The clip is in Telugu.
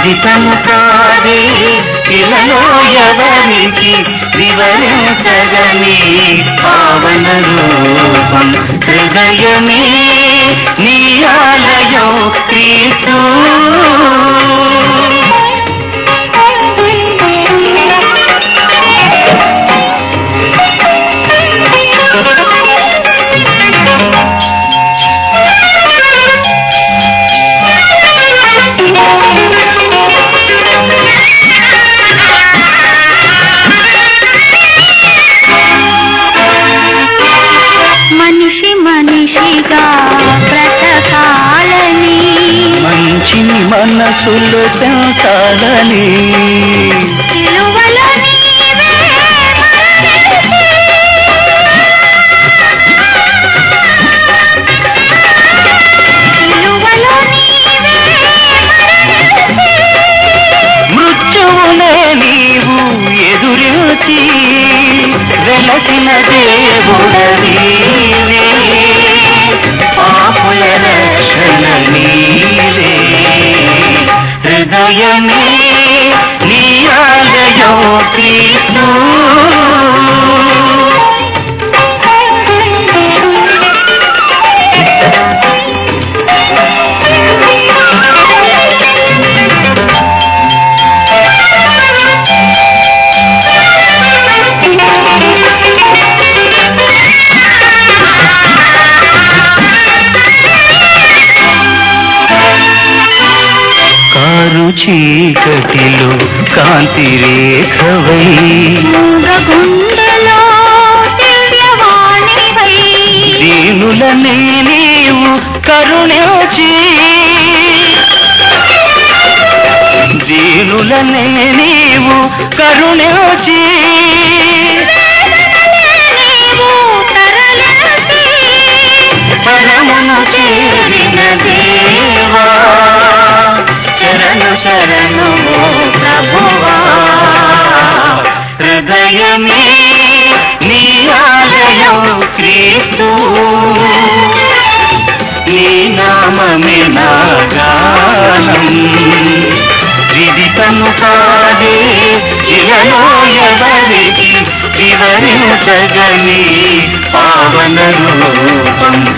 విదితము కాదే ఇలలో ఎవరికి వివరించగని పావన రూపం హృదయమే నీ ఆలయం క్రీస్తు మనిషి మనిషిగా బ్రతకాలని మంచి మనసులు పెంచాలని సిలువలో నీవే మరణించి, సిలువలో నీవే మరణించి, మృత్యువునే నీవు ఎదురించి వెలసిన దేవుడవీవే పాపుల రక్షణ నీవే హృదయమే నీ ఆలయం క్రీస్తు కారు చీకటిలో కాంతి రేఖవై మూగ గుండెలో దివ్యవాణివై, దీనులనే నీవు కరుణించి దీనులనే నీవు కరుణించి నీవు తరలించి, పరమును చేరిన దేవా శరణు శరణు ఓ ప్రభువా హృదయమే నీ ఆలయం క్రీస్తు నీ నామమే నా గానం విదితము కాదే ఇలలో ఎవరికి వివరించగని పావన రూపం